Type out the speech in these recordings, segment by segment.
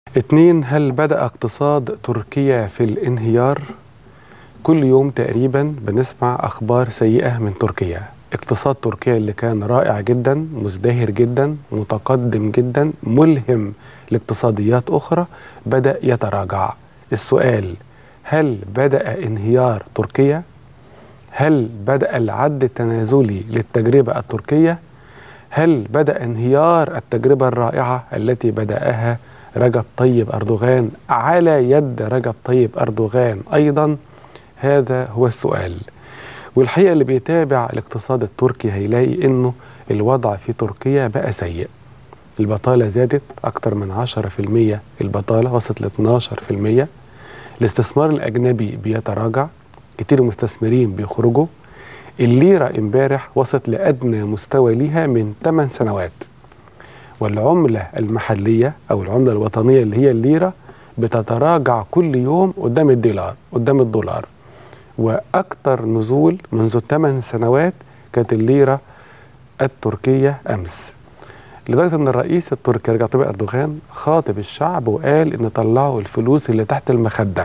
اتنين هل بدأ اقتصاد تركيا في الانهيار؟ كل يوم تقريبا بنسمع أخبار سيئة من تركيا اقتصاد تركيا اللي كان رائع جدا مزدهر جدا متقدم جدا ملهم لاقتصاديات أخرى بدأ يتراجع السؤال هل بدأ انهيار تركيا؟ هل بدأ العد التنازلي للتجربة التركية؟ هل بدأ انهيار التجربة الرائعة التي بدأها رجب طيب أردوغان على يد رجب طيب أردوغان أيضا هذا هو السؤال والحقيقة اللي بيتابع الاقتصاد التركي هيلاقي أنه الوضع في تركيا بقى سيء البطالة زادت أكثر من 10% البطالة وصلت ل 12% الاستثمار الأجنبي بيتراجع كتير مستثمرين بيخرجوا الليرة امبارح وصلت لأدنى مستوى ليها من 8 سنوات والعملة المحلية أو العملة الوطنية اللي هي الليرة بتتراجع كل يوم قدام الدولار قدام الدولار وأكثر نزول منذ 8 سنوات كانت الليرة التركية أمس لدرجة أن الرئيس التركي رجب طيب أردوغان خاطب الشعب وقال إن طلعوا الفلوس اللي تحت المخدة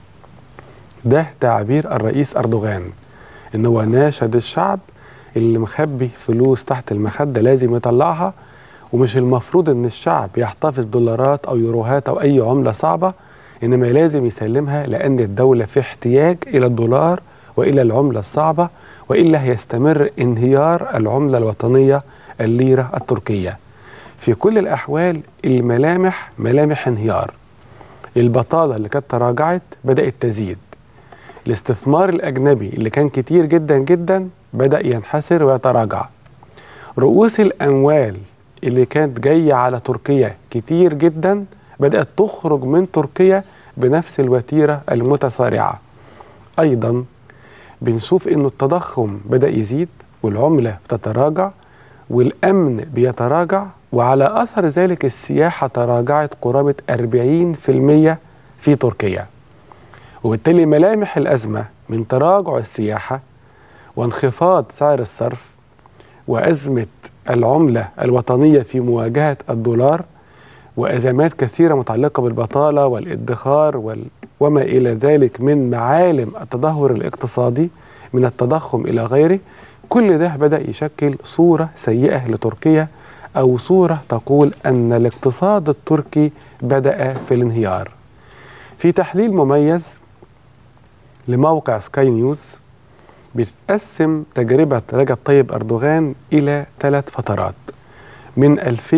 ده تعبير الرئيس أردوغان إن هو ناشد الشعب اللي مخبي فلوس تحت المخدة لازم يطلعها ومش المفروض ان الشعب يحتفظ دولارات او يوروهات او اي عمله صعبه انما لازم يسلمها لان الدوله في احتياج الى الدولار والى العمله الصعبه والا هيستمر انهيار العمله الوطنيه الليره التركيه. في كل الاحوال الملامح ملامح انهيار. البطاله اللي كانت تراجعت بدات تزيد. الاستثمار الاجنبي اللي كان كتير جدا جدا بدا ينحسر ويتراجع. رؤوس الاموال اللي كانت جاية على تركيا كتير جدا بدأت تخرج من تركيا بنفس الوتيرة المتسارعة أيضا بنشوف أنه التضخم بدأ يزيد والعملة بتتراجع والأمن بيتراجع وعلى أثر ذلك السياحة تراجعت قرابة 40% في تركيا وبالتالي ملامح الأزمة من تراجع السياحة وانخفاض سعر الصرف وأزمة العملة الوطنية في مواجهة الدولار وأزمات كثيرة متعلقة بالبطالة والادخار وال... وما إلى ذلك من معالم التدهور الاقتصادي من التضخم إلى غيره كل ده بدأ يشكل صورة سيئة لتركيا أو صورة تقول أن الاقتصاد التركي بدأ في الانهيار في تحليل مميز لموقع سكاي نيوز بتتقسم تجربة رجب طيب أردوغان إلى ثلاث فترات من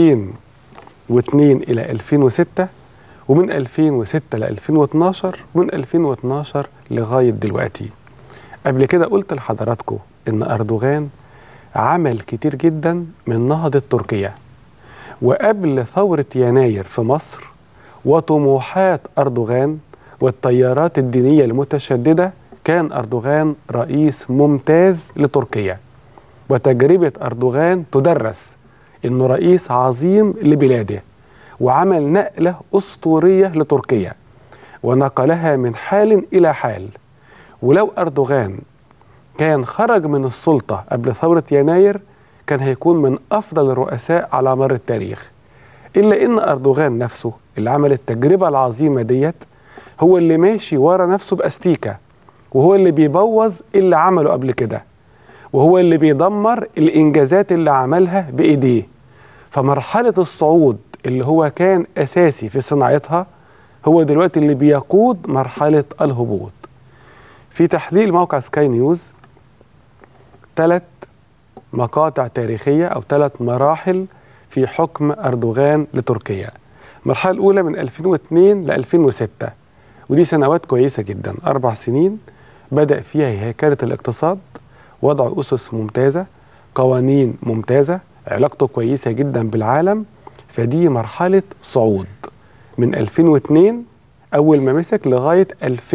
2002 إلى 2006 ومن 2006 ل 2012 ومن 2012 لغاية دلوقتي قبل كده قلت لحضراتكم إن أردوغان عمل كتير جدا من نهضة تركيا وقبل ثورة يناير في مصر وطموحات أردوغان والتيارات الدينية المتشددة كان أردوغان رئيس ممتاز لتركيا وتجربة أردوغان تدرس إنه رئيس عظيم لبلاده وعمل نقلة أسطورية لتركيا ونقلها من حال إلى حال ولو أردوغان كان خرج من السلطة قبل ثورة يناير كان هيكون من أفضل الرؤساء على مر التاريخ إلا إن أردوغان نفسه اللي عمل التجربة العظيمة ديت هو اللي ماشي ورا نفسه بأستيكة وهو اللي بيبوظ اللي عمله قبل كده وهو اللي بيدمر الانجازات اللي عملها بايديه فمرحله الصعود اللي هو كان اساسي في صناعتها هو دلوقتي اللي بيقود مرحله الهبوط في تحليل موقع سكاي نيوز ثلاث مقاطع تاريخيه او ثلاث مراحل في حكم اردوغان لتركيا المرحله الاولى من 2002 ل 2006 ودي سنوات كويسه جدا اربع سنين بدأ فيها هيكلة الاقتصاد وضع أسس ممتازة قوانين ممتازة علاقته كويسة جدا بالعالم فدي مرحلة صعود من 2002 أول ما مسك لغاية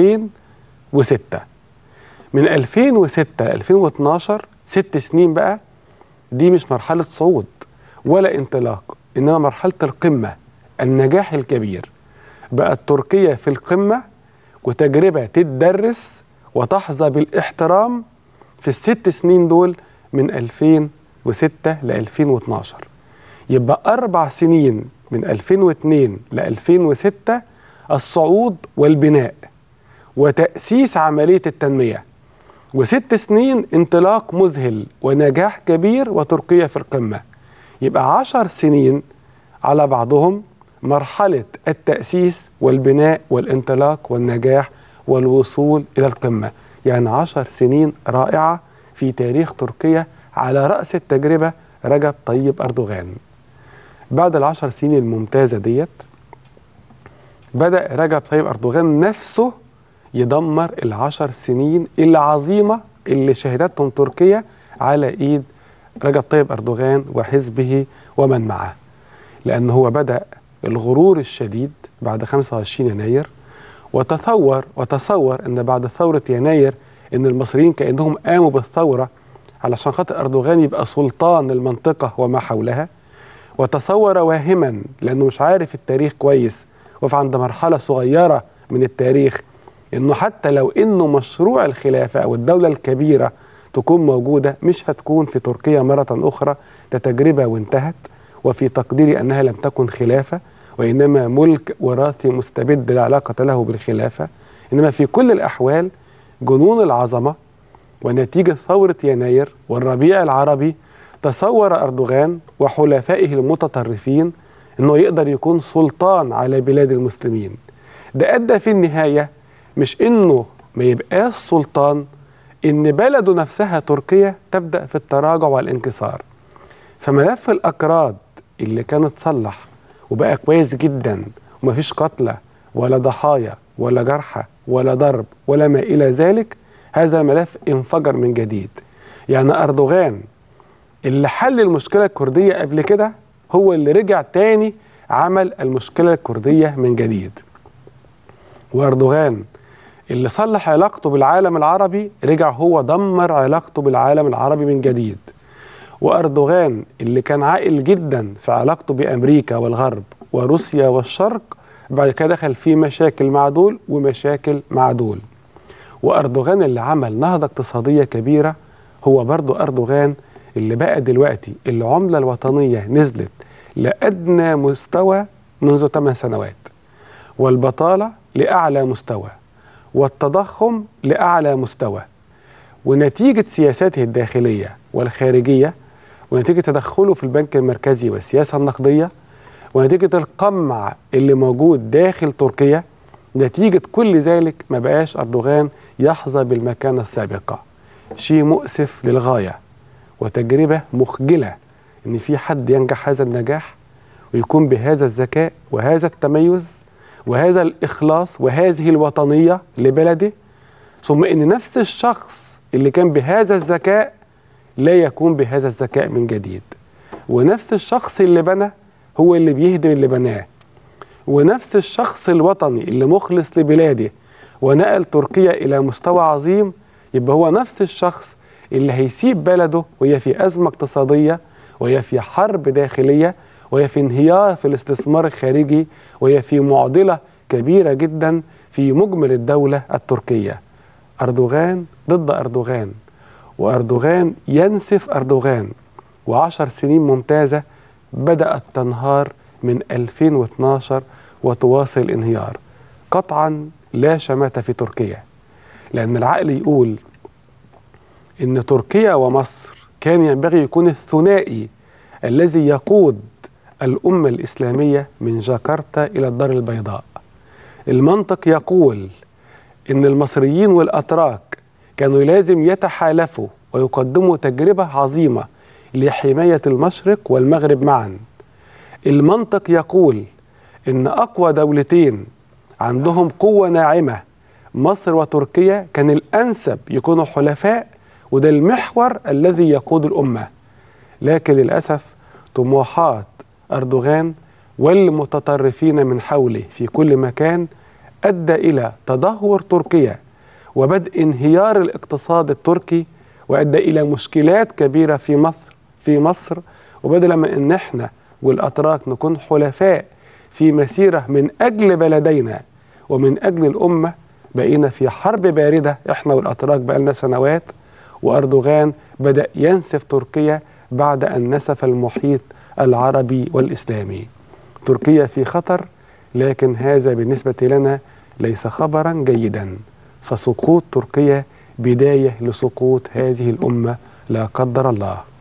2006 من 2006 ل 2012 ست سنين بقى دي مش مرحلة صعود ولا انطلاق إنما مرحلة القمة النجاح الكبير بقت تركيا في القمة وتجربة تدرس وتحظى بالاحترام في الست سنين دول من 2006 ل 2012 يبقى أربع سنين من 2002 ل 2006 الصعود والبناء وتأسيس عملية التنمية وست سنين انطلاق مذهل ونجاح كبير وتركيا في القمة يبقى عشر سنين على بعضهم مرحلة التأسيس والبناء والانطلاق والنجاح والوصول إلى القمة يعني عشر سنين رائعة في تاريخ تركيا على رأس التجربة رجب طيب أردوغان بعد العشر سنين الممتازة ديت بدأ رجب طيب أردوغان نفسه يدمر العشر سنين العظيمة اللي شهدتهم تركيا على إيد رجب طيب أردوغان وحزبه ومن معه لأن هو بدأ الغرور الشديد بعد 25 يناير وتصور وتصور أن بعد ثورة يناير أن المصريين كأنهم قاموا بالثورة علشان خاطر أردوغان يبقى سلطان المنطقة وما حولها وتصور واهما لأنه مش عارف التاريخ كويس وفي عند مرحلة صغيرة من التاريخ انه حتى لو انه مشروع الخلافه او الدوله الكبيره تكون موجوده مش هتكون في تركيا مره اخرى كتجربه وانتهت وفي تقديري انها لم تكن خلافه وانما ملك وراثي مستبد لا علاقه له بالخلافه انما في كل الاحوال جنون العظمه ونتيجه ثوره يناير والربيع العربي تصور اردوغان وحلفائه المتطرفين انه يقدر يكون سلطان على بلاد المسلمين ده ادى في النهايه مش انه ما يبقاش سلطان ان بلده نفسها تركيا تبدا في التراجع والانكسار فملف الاكراد اللي كان اتصلح وبقى كويس جدا ومفيش قتلى ولا ضحايا ولا جرحى ولا ضرب ولا ما الى ذلك هذا الملف انفجر من جديد يعني اردوغان اللي حل المشكله الكرديه قبل كده هو اللي رجع تاني عمل المشكله الكرديه من جديد واردوغان اللي صلح علاقته بالعالم العربي رجع هو دمر علاقته بالعالم العربي من جديد واردوغان اللي كان عاقل جدا في علاقته بامريكا والغرب وروسيا والشرق بعد كده دخل في مشاكل مع دول ومشاكل مع دول واردوغان اللي عمل نهضه اقتصاديه كبيره هو برضو اردوغان اللي بقى دلوقتي العمله الوطنيه نزلت لادنى مستوى منذ 8 سنوات والبطاله لاعلى مستوى والتضخم لاعلى مستوى ونتيجه سياساته الداخليه والخارجيه ونتيجه تدخله في البنك المركزي والسياسه النقديه ونتيجه القمع اللي موجود داخل تركيا نتيجه كل ذلك ما بقاش اردوغان يحظى بالمكانه السابقه شيء مؤسف للغايه وتجربه مخجله ان في حد ينجح هذا النجاح ويكون بهذا الذكاء وهذا التميز وهذا الإخلاص وهذه الوطنية لبلده ثم أن نفس الشخص اللي كان بهذا الذكاء لا يكون بهذا الذكاء من جديد ونفس الشخص اللي بنى هو اللي بيهدم اللي بناه ونفس الشخص الوطني اللي مخلص لبلاده ونقل تركيا إلى مستوى عظيم يبقى هو نفس الشخص اللي هيسيب بلده وهي في أزمة اقتصادية وهي في حرب داخلية وهي في انهيار في الاستثمار الخارجي وهي في معضله كبيره جدا في مجمل الدوله التركيه. اردوغان ضد اردوغان واردوغان ينسف اردوغان وعشر سنين ممتازه بدات تنهار من 2012 وتواصل الانهيار. قطعا لا شماتة في تركيا لأن العقل يقول إن تركيا ومصر كان ينبغي يكون الثنائي الذي يقود الأمة الإسلامية من جاكرتا إلى الدار البيضاء المنطق يقول إن المصريين والأتراك كانوا لازم يتحالفوا ويقدموا تجربة عظيمة لحماية المشرق والمغرب معا المنطق يقول إن أقوى دولتين عندهم قوة ناعمة مصر وتركيا كان الأنسب يكونوا حلفاء وده المحور الذي يقود الأمة لكن للأسف طموحات أردوغان والمتطرفين من حوله في كل مكان أدى إلى تدهور تركيا وبدء انهيار الاقتصاد التركي وأدى إلى مشكلات كبيرة في مصر في مصر وبدل من أن احنا والأتراك نكون حلفاء في مسيرة من أجل بلدينا ومن أجل الأمة بقينا في حرب باردة احنا والأتراك بقالنا سنوات وأردوغان بدأ ينسف تركيا بعد أن نسف المحيط العربي والإسلامي تركيا في خطر لكن هذا بالنسبة لنا ليس خبرا جيدا فسقوط تركيا بداية لسقوط هذه الأمة لا قدر الله